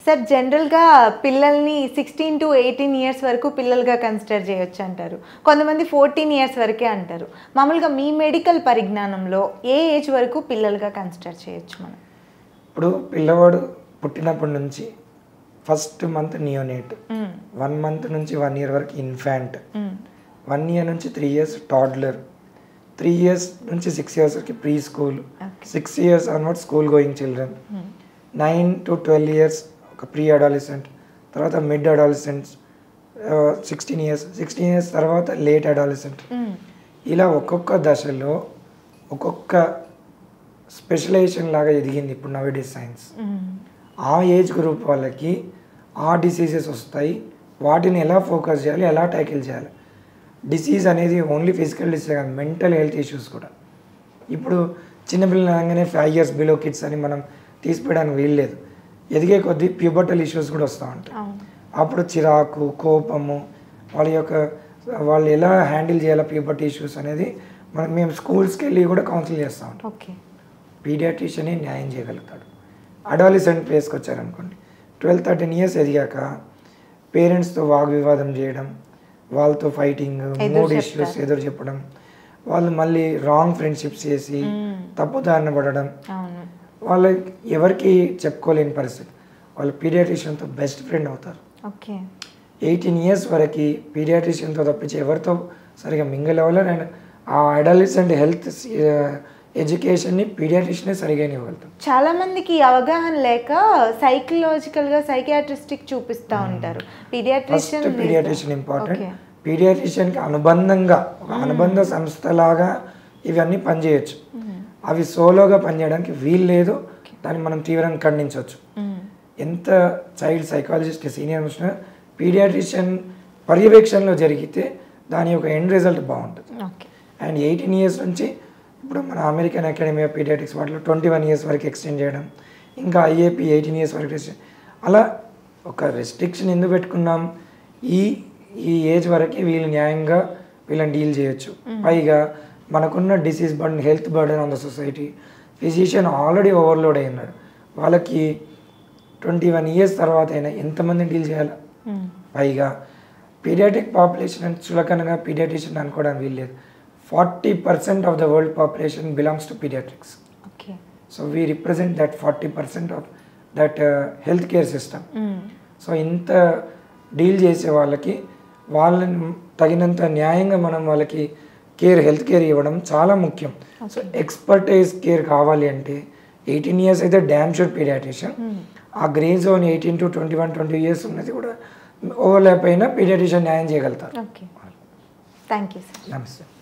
Sir జనరల్గా పిల్లల్ని sixteen to eighteen years వరకు పిల్లలుగా కన్సిడర్ చేయొచ్చు అంటారు కొంతమంది ఫోర్టీన్ ఇయర్స్ వరకే అంటారు మామూలుగా మీ మెడికల్ పరిజ్ఞానంలో ఏ ఏజ్ వరకు పిల్లలుగా కన్సిడర్ చేయొచ్చు మనం ఇప్పుడు పిల్లవాడు పుట్టినప్పటి నుంచి first month neonate hmm. One month నుంచి వన్ ఇయర్ వరకు ఇన్ఫాంట్ మ్మ్. వన్ ఇయర్ నుంచి three years toddler three years నుంచి సిక్స్ ఇయర్స్ వరకు pre school Okay. Six years onward school going children hmm. Nine to twelve years ఒక pre adolescent తర్వాత mid adolescents sixteen years sixteen years తర్వాత late adolescent hmm. ఇలా ఒక్కొక్క దశలో ఒక్కొక్క specialisation లాగా ఎదిగింది ఇప్పుడు నవేడేస్ సైన్స్ మ్మ్. ఆ ఏజ్ గ్రూప్ వాళ్ళకి ఆ డిసీజెస్ వస్తాయి వాటిని ఎలా ఫోకస్ చేయాలి ఎలా ట్యాకిల్ చేయాలి డిసీజ్ అనేది ఓన్లీ ఫిజికల్ డిసీజ్ కాదు మెంటల్ హెల్త్ ఇష్యూస్ కూడా ఇప్పుడు చిన్నపిల్లలు అనగానే ఫైవ్ ఇయర్స్ బిలో కిడ్స్ అని మనం తీసిపోయడానికి వీల్లేదు ఎదిగే కొద్దీ ప్యూబర్టల్ ఇష్యూస్ కూడా వస్తూ ఉంటాయి అవును అప్పుడు చిరాకు కోపము వాళ్ళ యొక్క వాళ్ళు ఎలా హ్యాండిల్ చేయాలి ప్యూబర్టీ ఇష్యూస్ అనేది మనం మేము స్కూల్స్కి వెళ్ళి కూడా కౌన్సిల్ చేస్తూ ఉంటాం ఓకే పీడియాట్రిషియనే న్యాయం చేయగలుగుతాడు అడాలిసెంట్ ప్లేస్కి వచ్చారనుకోండి ట్వెల్వ్ థర్టీన్ ఇయర్స్ ఎదిగాక పేరెంట్స్తో వాగ్వివాదం చేయడం వాళ్ళతో ఫైటింగ్ ఎదురు మూడ్ చెప్తారు. ఇష్యూస్ ఎదురు చెప్పడం వాళ్ళు మళ్ళీ రాంగ్ ఫ్రెండ్షిప్స్ చేసి మ్మ్. తప్పుదారిన పడడం అవును వాళ్ళకి ఎవరికి చెప్పుకోలేని పరిస్థితి వాళ్ళు పీడియాట్రిషియన్తో బెస్ట్ ఫ్రెండ్ అవుతారు ఓకే ఎయిటీన్ ఇయర్స్ వరకు పీడియాట్రిషియన్తో తప్పించి ఎవరితో సరిగా మింగిల్ అవ్వలేరు అండ్ ఆ అడాలిసెంట్ హెల్త్ ఎడ్యుకేషన్ని పీడియాట్రిషియనే సరిగా ఇవ్వగలుగుతాం చాలా మందికి ఈ అవగాహన లేక సైకలాజికల్ గా సైకియాట్రిస్టిక్ చూపిస్తా ఉంటారు ఫస్ట్ పీడియాట్రిషియన్ పీడియాట్రిషియన్ ఇంపార్టెంట్ పీడియాట్రిషియన్కి అనుబంధంగా ఒక అనుబంధ సంస్థలాగా ఇవన్నీ పనిచేయచ్చు అవి సోలోగా పనిచేయడానికి వీలు లేదు దాన్ని మనం తీవ్రంగా ఖండించవచ్చు ఎంత చైల్డ్ సైకాలజిస్ట్ సీనియర్ మిషనర్ పీడియాట్రిషియన్ పర్యవేక్షణలో జరిగితే దాని యొక్క ఎండ్ రిజల్ట్ బాగుంటుంది ఓకే అండ్ ఎయిటీన్ ఇయర్స్ నుంచి ఇప్పుడు మన అమెరికన్ అకాడమీ ఆఫ్ పీడియాటిక్స్ వాటిలో ట్వంటీ వన్ ఇయర్స్ వరకు ఎక్స్టెండ్ చేయడం ఇంకా ఐఏపీ ఎయిటీన్ ఇయర్స్ వరకు extend- అలా ఒక రెస్ట్రిక్షన్ ఎందుకు పెట్టుకున్నాం ఈ ఈ ఏజ్ వరకు వీళ్ళు న్యాయంగా వీళ్ళని డీల్ చేయొచ్చు పైగా మనకున్న disease burden health burden on the society physician already overload అయి ఉన్నాడు వాళ్ళకి ట్వంటీ వన్ ఇయర్స్ తర్వాత అయినా ఎంతమందిని డీల్ చేయాలి పైగా పీడియాటిక్ పాపులేషన్ అని చులకనగా పీడియాట్రిషియన్ అనుకోవడానికి వీల్లేదు forty percent of the world population belongs to paediatrics okay so we represent that forty percent of that health care system so ఇంత డీల్ చేసే వాళ్ళకి వాళ్ళని తగినంత న్యాయంగా మనం వాళ్ళకి కేర్ హెల్త్ కేర్ ఇవ్వడం చాలా ముఖ్యం సో ఎక్స్పర్టైజ్ కేర్ కావాలి అంటే ఎయిటీన్ ఇయర్స్ అయితే డ్యామ్ షూర్ పీడియాట్రిషియన్ ఆ grey zone eighteen to twenty one twenty years ఉన్నది కూడా ఓవర్లాప్ అయినా పీడియాట్రిషియన్ న్యాయం చేయగలుగుతారు ఓకే థ్యాంక్ యూ సార్ నమస్తే